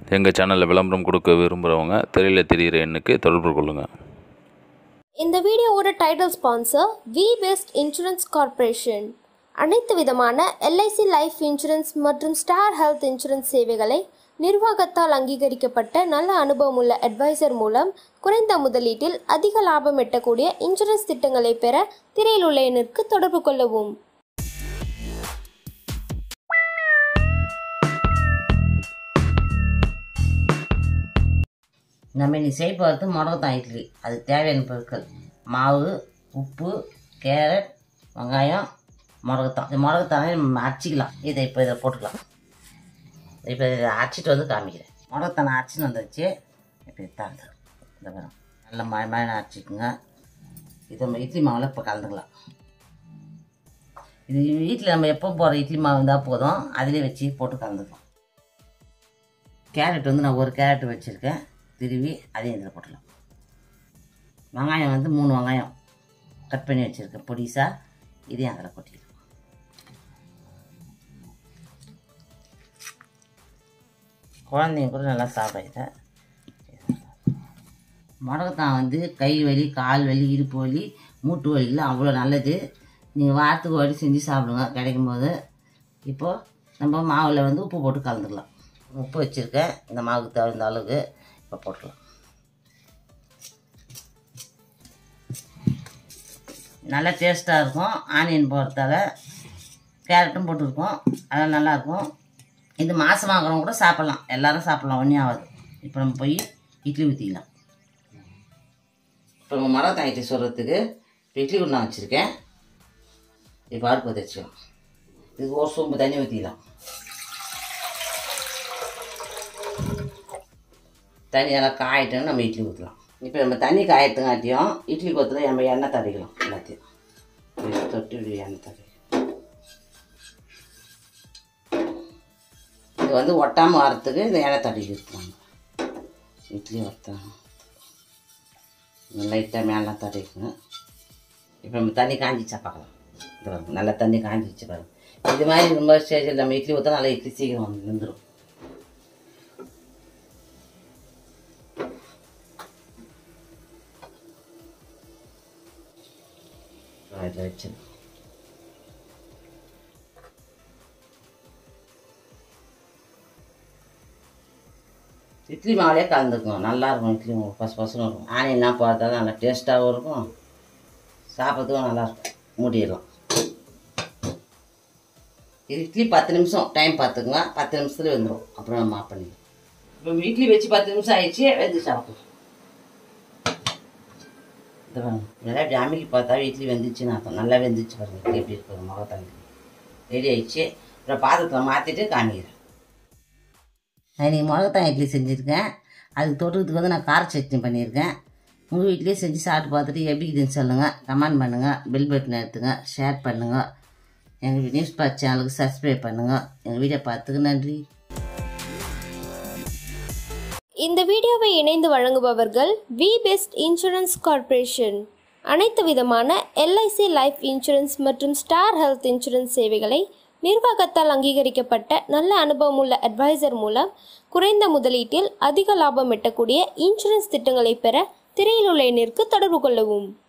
எங்கள் சேனலில் விளம்பரம் கொடுக்க விரும்புகிறவங்க திரையில் தெரிகிற எண்ணுக்கு தொடர்பு கொள்ளுங்கள் இந்த வீடியோவோட title sponsor V best insurance corporation அனைத்து விதமான எல்ஐசி லைஃப் இன்சூரன்ஸ் மற்றும் ஸ்டார் ஹெல்த் இன்சூரன்ஸ் சேவைகளை நிர்வாகத்தால் அங்கீகரிக்கப்பட்ட நல்ல அனுபவம் உள்ள அட்வைசர் மூலம் குறைந்த முதலீட்டில் அதிக லாபம் எட்டக்கூடிய இன்சூரன்ஸ் திட்டங்களை பெற திரையில் உள்ள எண்ணிற்கு தொடர்பு கொள்ளவும் நம்ம இன்னைக்கு செய்ய போகிறது முடக்கத்தான் இட்லி அதுக்கு தேவையான பொருட்கள் மாவு உப்பு கேரட் வெங்காயம் முடக்கத்தான் இந்த முடக்கத்தானே நம்ம அரைச்சிக்கலாம் இதை இப்போ இதை போட்டுக்கலாம் இப்போ இதை அரைச்சிட்டு வந்து காமிக்கிறேன் முடக்கத்தானை அரைச்சின்னு வந்துருச்சு இப்போ இதான் இந்த வரும் நல்லா மழை மழை அரைச்சிக்குங்க இது நம்ம இட்லி மாவில் இப்போ கலந்துக்கலாம் இது வீட்டில் நம்ம எப்போ போகிற இட்லி மாவு இருந்தால் போதும் அதிலே வச்சு போட்டு கலந்துக்கலாம் கேரட் வந்து நான் ஒரு கேரட் வச்சுருக்கேன் திருவி அதையும் இதில் போட்டுடலாம் வெங்காயம் வந்து மூணு வெங்காயம் கட் பண்ணி வச்சுருக்கேன் பொடிசா இதையும் அதில் கொட்டிடலாம் குழந்தைங்க கூட நல்லா சாப்பிட இதை முடக்கத்தான் வந்து கை வலி கால் வலி இடுப்பு வலி மூட்டு வலியில் அவ்வளோ நல்லது நீங்கள் வாரத்துக்கு ஒரு வாட்டி செஞ்சு சாப்பிடுங்க கிடைக்கும் போது இப்போது நம்ம மாவில் வந்து உப்பு போட்டு கலந்துக்கலாம் உப்பு வச்சுருக்கேன் இந்த மாவுக்கு தகுந்த அளவுக்கு இப்போ போட்டுக்கலாம் நல்லா டேஸ்ட்டாக இருக்கும் ஆனியன் போடுறதால கேரட்டும் போட்டிருக்கோம் அதெல்லாம் நல்லாயிருக்கும் இது மாதமாகறவங்க கூட சாப்பிட்லாம் எல்லாரும் சாப்பிட்லாம் ஒன்றே ஆகாது இப்போ நம்ம போய் இட்லி ஊற்றிக்கலாம் இப்போ நம்ம மரத்தாய் இட்லி சொல்கிறதுக்கு இப்போ இட்லி குண்டா வச்சுருக்கேன் இப்போ அடுப்பு பற்ற வச்சுக்கலாம் இதுக்கு ஒரு சொம்பு தண்ணி ஊற்றிக்கலாம் தண்ணி நல்லா காயிட்டோன்னு நம்ம இட்லி ஊற்றலாம் இப்போ நம்ம தண்ணி காயத்துங்காட்டியும் இட்லி கொத்துல நம்ம எண்ணெய் தடவிக்கலாம் எல்லாத்தையும் இப்படி தொட்டு இப்படி எண்ணெய் தடவி இது வந்து ஒட்டாமல் வரத்துக்கு இந்த எண்ணெய் தடவி ஊற்றுவாங்க இட்லி ஒட்டாங்க லைட்டாக மேலாம் தடவிக்கணும் இப்போ நம்ம தண்ணி காஞ்சிச்சா பார்க்கலாம் இது பாருங்க நல்லா தண்ணி காஞ்சிச்சு பாருங்க இது மாதிரி ரொம்ப ஸ்டேஜில் நம்ம இட்லி ஊற்றா நல்லா இட்லி சீக்கிரம் வந்து நின்றுடும் அதில் வச்சு இட்லி மாவுலேயே கலந்துக்கும் நல்லா இருக்கும் இட்லி மாவு பசு பசுன்னு இருக்கும் ஆனியன்லாம் போகிறதால நல்லா டேஸ்ட்டாகவும் இருக்கும் சாப்பிட்றதுக்கும் நல்லாயிருக்கும் மூடிடலாம் இது இட்லி பத்து நிமிஷம் டைம் பார்த்துக்குங்க பத்து நிமிஷத்துல வந்துடும் அப்புறம் நம்ம ஆஃப் பண்ணிக்கலாம் இப்போ இட்லி வச்சு பத்து நிமிஷம் ஆயிடுச்சு வெந்து சாப்பிடலாம் இந்த பாருங்க இதெல்லாம் இப்படி அமுக்கி பார்த்தா இட்லி வெந்துச்சுன்னு அர்த்தம் நல்லா வெந்துச்சு பாருங்க இட்லி எப்படி இருக்குது முகத்தண்ணி ரெடி ஆயிடுச்சு அப்புறம் பாத்திரத்தில் மாற்றிட்டு காமிக்கிறேன் நான் இன்றைக்கி முகத்தான் இட்லி செஞ்சுருக்கேன் அதுக்கு தொட்டுறதுக்கு வந்து நான் கார சட்னி பண்ணியிருக்கேன் உங்கள் வீட்லேயே செஞ்சு சாப்பிட்டு பார்த்துட்டு எப்படி இதுன்னு சொல்லுங்கள் கமெண்ட் பண்ணுங்கள் பெல் பட்டன் எடுத்துங்க ஷேர் பண்ணுங்கள் எங்கள் நியூஸ் பாத் சேனலுக்கு சப்ஸ்கிரைப் பண்ணுங்கள் எங்கள் வீடியோ பார்த்துக்கு நன்றி இந்த வீடியோவை இணைந்து வழங்குபவர்கள் வி பெஸ்ட் இன்சூரன்ஸ் கார்ப்பரேஷன் அனைத்து விதமான எல்ஐசி லைஃப் இன்சூரன்ஸ் மற்றும் ஸ்டார் ஹெல்த் இன்சூரன்ஸ் சேவைகளை நிர்வாகத்தால் அங்கீகரிக்கப்பட்ட நல்ல அனுபவம் உள்ள அட்வைசர் மூலம் குறைந்த முதலீட்டில் அதிக லாபம் எட்டக்கூடிய இன்சூரன்ஸ் திட்டங்களை பெற திரையில் உள்ள எண்ணிற்கு தொடர்பு கொள்ளவும்